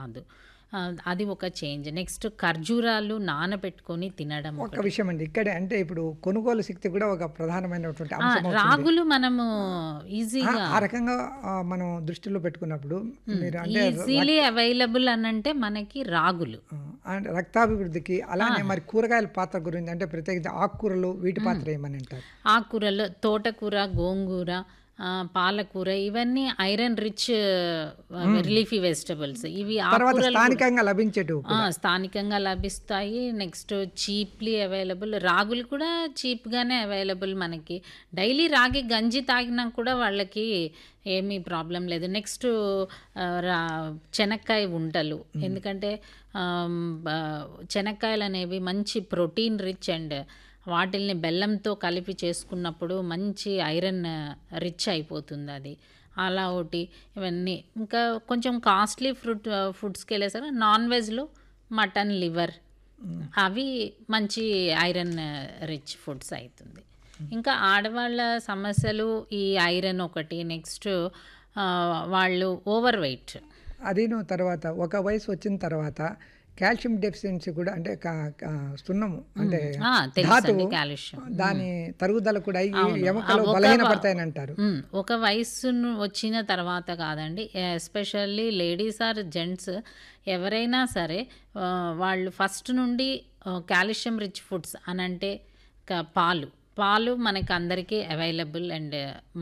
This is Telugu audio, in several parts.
రాదు ఆ, అది ఒక చేంజ్ నెక్స్ట్ ఖర్జూరాలు నానబెట్టుకొని తినడం ఒక విషయం అండి ఇక్కడే అంటే ఇప్పుడు కొనుగోలు శక్తి కూడా ఒక ప్రధానమైనటువంటి ఆ, అంశం అవుతుంది. రాగులు మనము ఆ, ఈజీగా ఆ రకంగా ఆ, మనం దృష్టిలో పెట్టుకున్నప్పుడు మీరు అంటే ఈజీలీ అవైలబుల్ అని అంటే మనకి రాగులు ఆ, అంటే రక్తాభివృద్ధికి అలానే మరి కూరగాయల పాత్ర గురించి అంటే ప్రత్యేకించి ఆకుకూరలు వీటి పాత్ర ఏమని అంటారు ఆకుకూరలు తోటకూర గోంగూర ఆ, పాలకూర ఇవన్నీ ఐరన్ రిచ్ రిలీఫీ వెజిటబుల్స్ ఇవి తర్వాత ఆకుకూరలు స్థానికంగా లభించేటివి ఆ, స్థానికంగా లభిస్తాయి నెక్స్ట్ చీప్లీ అవైలబుల్ రాగులు కూడా చీప్గానే అవైలబుల్ మనకి డైలీ రాగి గంజి తాగినా కూడా వాళ్ళకి ఏమీ ప్రాబ్లం లేదు నెక్స్ట్ రా చెనక్కాయ ఉంటలు ఎందుకంటే ఆమ్, బ- చెనక్కాయలు అనేవి మంచి ప్రోటీన్ రిచ్ అండ్ వాటిల్ని బెల్లంతో కలిపి చేసుకున్నప్పుడు మంచి ఐరన్ రిచ్ అయిపోతుంది అది అలా ఒకటి ఇవన్నీ ఇంకా కొంచెం కాస్ట్లీ ఫ్రూట్ ఫుడ్స్కి వెళ్ళేసరికి నాన్ వెజ్లో మటన్ లివర్ అవి మంచి ఐరన్ రిచ్ ఫుడ్స్ అవుతుంది ఇంకా ఆడవాళ్ళ సమస్యలు ఈ ఐరన్ ఒకటి నెక్స్ట్ వాళ్ళు ఓవర్ వెయిట్ అదిను తర్వాత ఒక వయసు వచ్చిన తర్వాత కాల్షియం డెఫిషియన్సీ కూడా అంటే కా- కా- సున్నము అంటే తెలుసండి కాల్షియం దాని తరుగుదల కూడా అయ్యి ఎముకలు బలహీనపడతాయని అంటారు మ్మ్. ఒక వయస్సు వచ్చిన తర్వాత కాదండి ఎస్పెషల్లీ లేడీస్ ఆర్ జెంట్స్ ఎవరైనా సరే ఆ, వాళ్ళు ఫస్ట్ నుండి కాల్షియం రిచ్ ఫుడ్స్ అని అంటే క- పాలు పాలు మనకి అందరికీ available and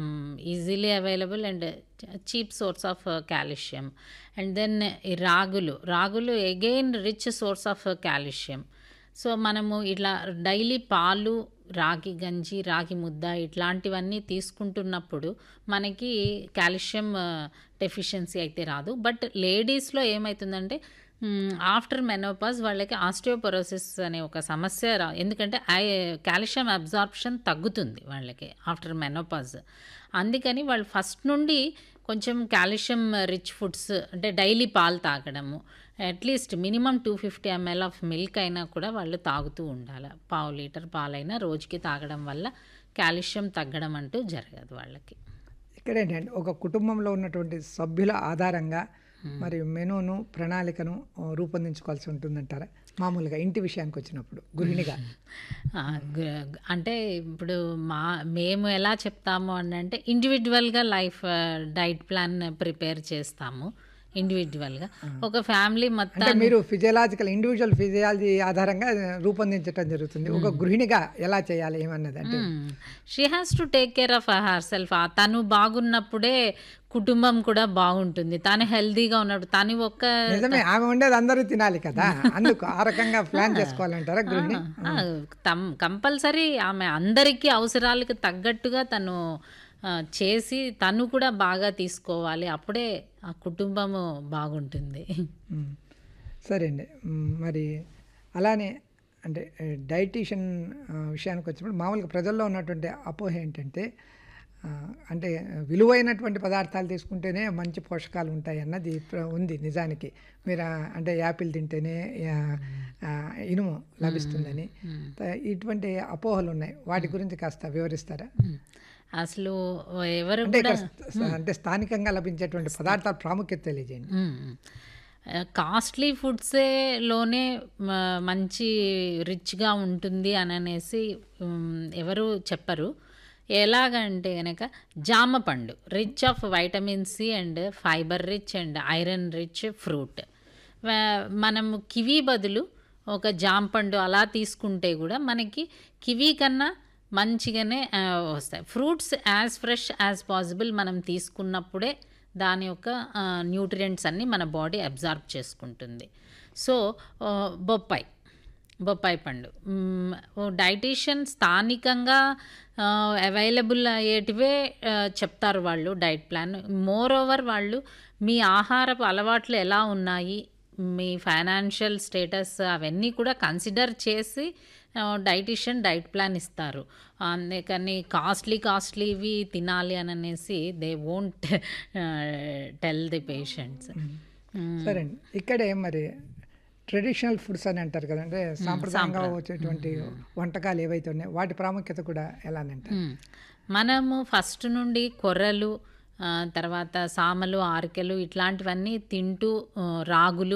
easily available and cheap source of calcium and then ఈ రాగులు రాగులు again rich source of calcium so మనము ఇట్లా డైలీ పాలు రాగి గంజి రాగి ముద్ద ఇట్లాంటివన్నీ తీసుకుంటున్నప్పుడు మనకి కాల్షియం డెఫిషియన్సీ అయితే రాదు బట్ లేడీస్లో ఏమవుతుందంటే ఆఫ్టర్ మెనోపాజ్ వాళ్ళకి ఆస్టియోపొరోసిస్ అనే ఒక సమస్య రా ఎందుకంటే ఐ కాల్షియం అబ్జార్ప్షన్ తగ్గుతుంది వాళ్ళకి ఆఫ్టర్ మెనోపాజ్ అందుకని వాళ్ళు ఫస్ట్ నుండి కొంచెం కాల్షియం రిచ్ ఫుడ్స్ అంటే డైలీ పాలు తాగడము at least minimum two fifty ml of milk అయినా కూడా వాళ్ళు తాగుతూ ఉండాలి పావు లీటర్ పాలైనా రోజుకి తాగడం వల్ల కాల్షియం తగ్గడం అంటూ జరగదు వాళ్ళకి ఇక్కడ ఏంటంటే ఒక కుటుంబంలో ఉన్నటువంటి సభ్యుల ఆధారంగా మరి మెనూను ప్రణాళికను ఆ, రూపొందించుకోవాల్సి ఉంటుందంటారా మామూలుగా ఇంటి విషయానికి వచ్చినప్పుడు గృహిణిగా ఆ, గ- అంటే ఇప్పుడు మా మేము ఎలా చెప్తాము అని అంటే ఇండివిజువల్గా లైఫ్ డైట్ ప్లాన్ ప్రిపేర్ చేస్తాము ఇండివిజువల్గా ఒక ఫ్యామిలీ మొత్తం అంటే మీరు ఫిజియలాజికల్ ఇండివిజువల్ ఫిజియాలజీ ఆధారంగా రూపొందించడం జరుగుతుంది ఒక గృహిణిగా ఎలా చేయాలి ఏమన్నది అంటే she has to take care of herself తను బాగున్నప్పుడే కుటుంబం కూడా బాగుంటుంది తను హెల్తీగా ఉన్నప్పుడు తను ఒక్క నిజమే ఆమె ఉండేది అందరూ తినాలి కదా అందుకు ఆ రకంగా ప్లాన్ చేసుకోవాలంటారా గృహిణి ఆ, తమ్ కంపల్సరీ ఆమె అందరికీ అవసరాలకు తగ్గట్టుగా తను ఆ, చేసి తను కూడా బాగా తీసుకోవాలి అప్పుడే ఆ కుటుంబము బాగుంటుంది మ్మ్. సరే అండి మ్మ్. మరి అలానే అంటే డైటీషియన్ విషయానికి వచ్చినప్పుడు మామూలుగా ప్రజల్లో ఉన్నటువంటి అపోహ ఏంటంటే ఆ, అంటే విలువైనటువంటి పదార్థాలు తీసుకుంటేనే మంచి పోషకాలు ఉంటాయి అన్నది ప్ర- ఉంది నిజానికి మీరు ఆ, అంటే యాపిల్ తింటేనే ఆ, ఆ, ఇనుము లభిస్తుందని త- ఇటువంటి అపోహలు ఉన్నాయి వాటి గురించి కాస్త వివరిస్తారా అసలు ఎవరు అంటే కూడా ఇక్కడ స్థ- అంటే స్థానికంగా లభించేటువంటి పదార్థాల ప్రాముఖ్యత తెలియజేయండి కాస్ట్లీ ఫుడ్సేలోనే మ- మంచి రిచ్గా ఉంటుంది అని అనేసి ఉమ్, ఎవరు చెప్పరు ఎలాగంటే కనుక జామ పండు rich of vitamin C and fibre rich and iron rich fruit మనము కివీ బదులు ఒక జామ పండు అలా తీసుకుంటే కూడా మనకి కివీ కన్నా మంచిగానే ఆ, వస్తాయి fruits as fresh as possible మనం తీసుకున్నప్పుడే దాని యొక్క న్యూట్రియంట్స్ అన్నీ మన బాడీ అబ్జార్బ్ చేసుకుంటుంది సో ఆ, బొప్పాయి బొప్పాయి పండు మ్మ్, ఓ డైటీషియన్ స్థానికంగా అవైలబుల్ అయ్యేటివే ఆ, చెప్తారు వాళ్ళు డైట్ ప్లాన్ మోర్ ఓవర్ వాళ్ళు మీ ఆహారపు అలవాట్లు ఎలా ఉన్నాయి మీ ఫైనాన్షియల్ స్టేటస్ అవన్నీ కూడా కన్సిడర్ చేసి డైటీషియన్ డైట్ ప్లాన్ ఇస్తారు అందుకని కాస్ట్లీ కాస్ట్లీవి తినాలి అని అనేసి they won't tell the patients సరే అండి ఇక్కడే మరి ట్రెడిషనల్ ఫుడ్స్ అని అంటారు కదంటే సాంప్రదాయంగా వచ్చేటువంటి వంటకాలు ఏవైతే ఉన్నాయో వాటి ప్రాముఖ్యత కూడా ఎలా అని అంటారు మ్మ్. మనము ఫస్ట్ నుండి కొర్రలు ఆ, తర్వాత సామలు ఆరికెలు ఇట్లాంటివన్నీ తింటూ ఆ, రాగులు